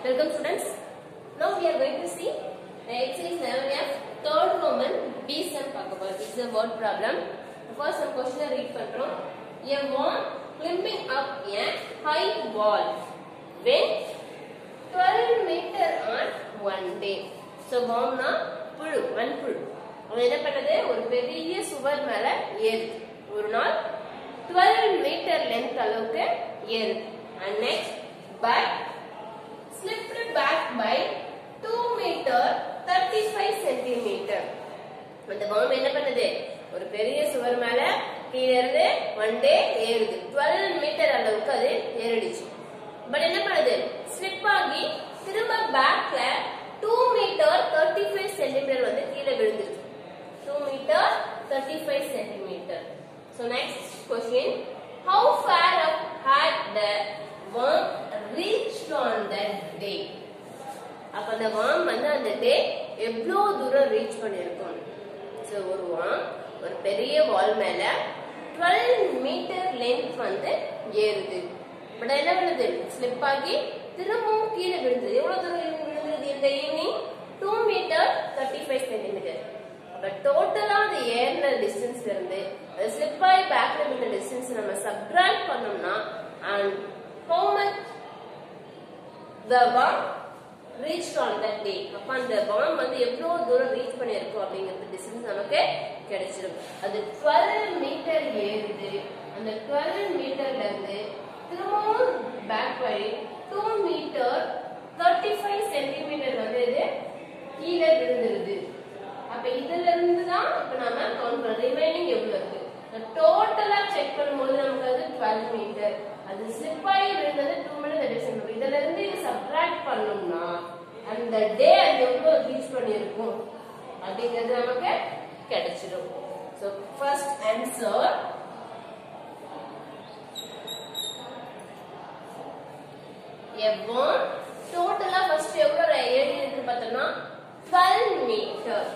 Welcome students. Now we are going to see exercise 11F third Roman B sum பார்க்க போறோம். This is a word problem. First some question read பண்றோம். A worm climbing up a high wall when 12 meter on one day. So wormனா புழு மண்புழு அவன் என்ன பண்ணது ஒரு பெரிய சுவர் மேல ஏறுது ஒரு நாள் 12 மீட்டர் லென்த் அளவுக்கு ஏறுது and next but slipped back by 2 meter 35 centimeter அந்த பாம்பு என்ன பண்ணுது ஒரு பெரிய சுவர் மேல கீழ இருந்து ஒன் டே ஏறுது 12 மீட்டர் அளவுக்கு அது ஏறிடுச்சு பட் என்ன பண்ணுது ஸ்லிப் ஆகி திரும்ப பேக்ல 2 மீட்டர் 35 சென்டிமீட்டர் வந்து கீழே விழுந்துருச்சு 2 metre 35 centimetre so next question how far up had the worm reached on that day அப்ப அந்த worm வந்து அந்த டே எவ்வளோ தூரம் ரீச் பண்ணிருக்கும் ஸோ ஒரு worm ஒரு பெரிய வால் மேல 12 மீட்டர் லென்த் வந்து ஏறுது பட் என்ன பண்ணுது ஸ்லிப் ஆகி திரும்பவும் கீழே விழுந்தது எவ்வளவு தூரம் விழுந்தது இந்த evening two metre thirty five centimetre அப்ப டோட்டலா அது ஏறின டிஸ்டன்ஸ்ல இருந்து அது ஸ்லிப் ஆகி பேக்ல விழுந்த டிஸ்டன்ஸ் நம்ம சப்ட்ராக்ட் பண்ணோம்னா and how much the worm reach on that day அப்ப அந்த வாம் வந்து எவ்வளவு தூரம் ரீச் பண்ணியிருக்கோம் அப்படிங்கிறது டிஸ்டன்ஸ் நமக்கு கிடைச்சிடும் அது 12 மீட்டர் ஏறுது அந்த 12 மீட்டர்ல இருந்து திரும்பவும் பேக் வழி 2 மீட்டர் 35 சென்டிமீட்டர் வந்து இது கீழே விழுந்துருது அப்ப இதுல இருந்து தான் இப்ப நாம கவுண்ட் பண்ணோம் ரிமைனிங் எவ்வளவு இருக்கு டோட்டலா செக் பண்ணும்போது நமக்கு அது 12 மீட்டர் அது ஸ்லிப் ஆகி விழுந்தது 2 மீட்டர் தேர்ட்டி சென்டிமீட்டர் இதுல இருந்து இது சப்ட்ராக்ட் பண்ணோம்னா அந்த டே அது எவ்வளவு ரீச் பண்ணிருக்கும் அப்படிங்கிறது நமக்கு கிடைச்சிடும் ஸோ ஃபர்ஸ்ட் ஆன்சர் எவ்வளோ டோட்டலா ஃபர்ஸ்ட் எவ்வளவு ஏறி இருக்கு பார்த்தோம்னா 12 மீட்டர்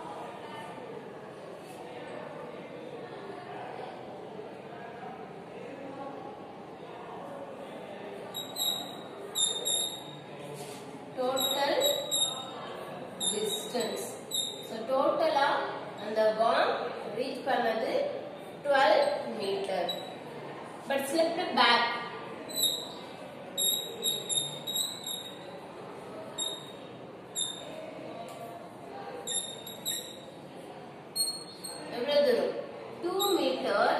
total distance so டோட்டலா அந்த பாம் ரீச் பண்ணது 12 மீட்டர் பட் ஸ்லிப்ட் பேக் எவ்வளவு தூரம் 2 மீட்டர்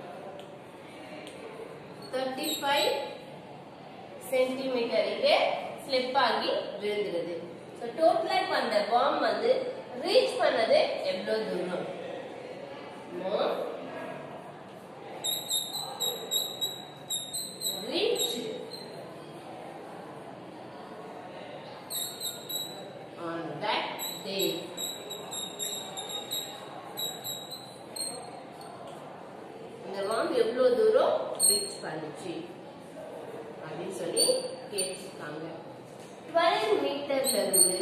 35 சென்டிமீட்டர் இங்கே ஸ்லிப் ஆகி விழுந்துருது ஸோ டோட்டலா இப்போ அந்த பாம் வந்து ரீச் பண்ணது எவ்வளவு தூரம் ரீச் on that day இந்த பாம் எவ்வளவு தூரம் ரீச் பண்ணுச்சு அப்படின்னு சொல்லி கேட்டிருக்காங்க டுவெல் மீட்டர்ல இருந்து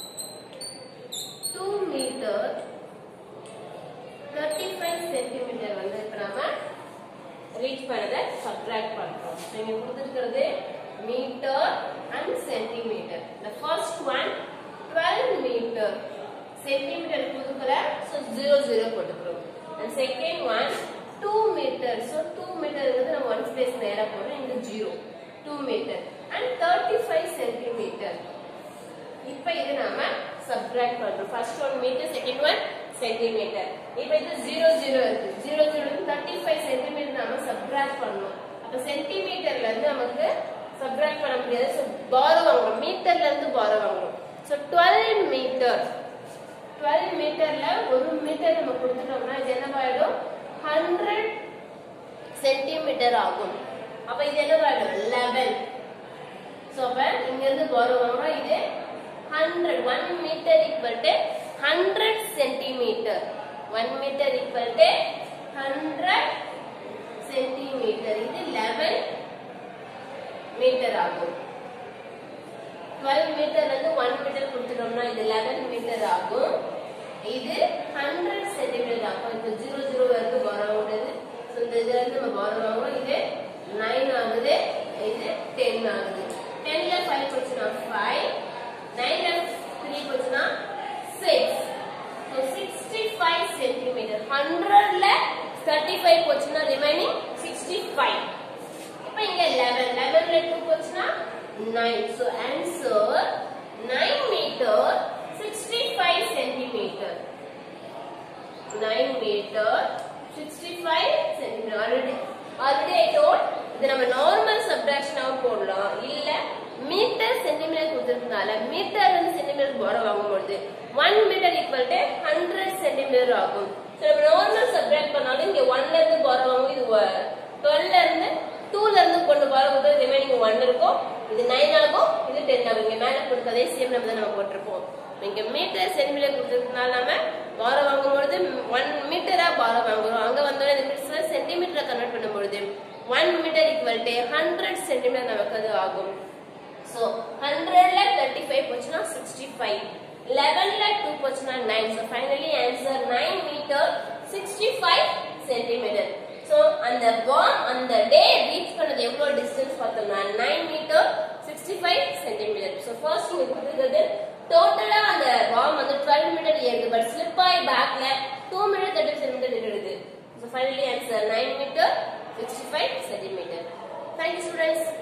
two metre thirty five centimetre வந்து இப்ப நம்ம ரீச் பண்ணதை சப்ட்ராக்ட் பண்றோம் நீங்க கொடுத்துருக்கிறது metre and centimetre the first one 12 metre centimetre கொடுக்கல so ஜீரோ ஜீரோ போட்டுக்கிறோம் and second one 2 metre so 2 metre வந்து நம்ம ஒன் ஸ்பேஸ் நேரா போடுறோம் இங்க ஜீரோ 2 மீட்டர் அண்ட் 35 சென்டிமீட்டர் இப்ப இது நாம சப்ட்ராக்ட் பண்றோம் first one metre second one centimetre இப்ப இது ஜீரோ ஜீரோ இருக்கு zero zero thirty five centimetre நாம சப்ட்ராக்ட் பண்ணணும் அப்ப சென்டிமீட்டர்ல இருந்து நமக்கு சப்ட்ராக்ட் பண்ண முடியாது ஸோ பாரோ வாங்குறோம் மீட்டர்ல இருந்து பாரோ வாங்குறோம் ஸோ டுவெல் மீட்டர் டுவெல் மீட்டர்ல ஒரு மீட்டர் நம்ம கொடுத்துட்டோம்னா இது என்னவாயிடும் ஹண்ட்ரட் சென்டிமீட்டர் ஆகும் அப்ப இது என்னவாயிடும் லெவன் ஸோ அப்ப இங்க இருந்து பாரோ வாங்குறோம் இது hundred one metre equal to hundred centimetre one metre equal to hundred centimetre இது லெவன் மீட்டர் ஆகும் டுவெல் மீட்டர்ல இருந்து ஒன் மீட்டர் கொடுத்துட்டோம்னா இது லெவன் மீட்டர் ஆகும் இது ஹண்ட்ரட் சென்டிமீட்டர் ஆகும் இந்த ஜீரோ ஜீரோ வரைக்கும் வரும் ஸோ இந்த இதுல இருந்து நம்ம பாரம் வாங்குறோம் இது நைன் ஆகுது இது டென் ஆகுது டென்ல ஃபைவ் போச்சுன்னா ஃபைவ் ஹண்ட்ரட்ல தேர்ட்டி ஃபைவ் போச்சுன்னா ரிமைனிங் சிக்ஸ்டி ஃபைவ் இப்போ இங்க லெவன் லெவன்ல டூ போச்சுன்னா nine so answer nine metre sixty five centimetre nine metre sixty five centimetre already already I told இது நம்ம நார்மல் சப்ட்ராக்ஷனாகவும் போடலாம் இல்ல மீட்டர் சென்டிமீட்டர் கொடுத்துருக்கனால மீட்டர் வந்து சென்டிமீட்டர் போட வாங்கும்பொழுது one metre equal to hundred centimetre ஆகும் So, நம்ம நார்மல் சப்ட்ராக்ட் பண்ணாலும் இங்க ஒன்ல இருந்து போற வாங்கும் இது டுவெல்ல இருந்து டூல இருந்து கொண்டு போறது ரிமைனிங் ஒன் இருக்கும் இது நைன் ஆகும் இது டென் ஆகும் இங்க மேல கொடுத்ததே சேம் நம்ம தான் நம்ம போட்டிருப்போம் இங்க மீட்டர் சென்டிமீட்டர் கொடுத்ததுனால நம்ம பார வாங்கும்பொழுது ஒன் மீட்டரா பார வாங்குறோம் அங்க வந்தோடனே இந்த மீட்டர்ஸ்ல சென்டிமீட்டர் கன்வெர்ட் பண்ணும்பொழுது one metre equal to hundred centimetre நமக்கு அது ஆகும் ஸோ ஹண்ட்ரட்ல தேர்ட்டி ஃபைவ் போச்சுன்னா சிக்ஸ்டி ஃபைவ் லெவன்ல டூ போச்சுன்னா nine so finally answer nine metre sixty five centimetre so அந்த பாம் அந்த டே ரீச் பண்ணது எவ்வளோ டிஸ்டன்ஸ் பார்த்தோம்னா nine metre sixty five centimetre so first இங்க கொடுத்துருக்கிறது டோட்டலா அந்த பாம் வந்து டுவெல் மீட்டர் ஏறுது பட் ஸ்லிப் ஆகி பேக்ல two metre thirty centimetre நின்றுடுது so finally answer nine metre sixty five centimetre thank you students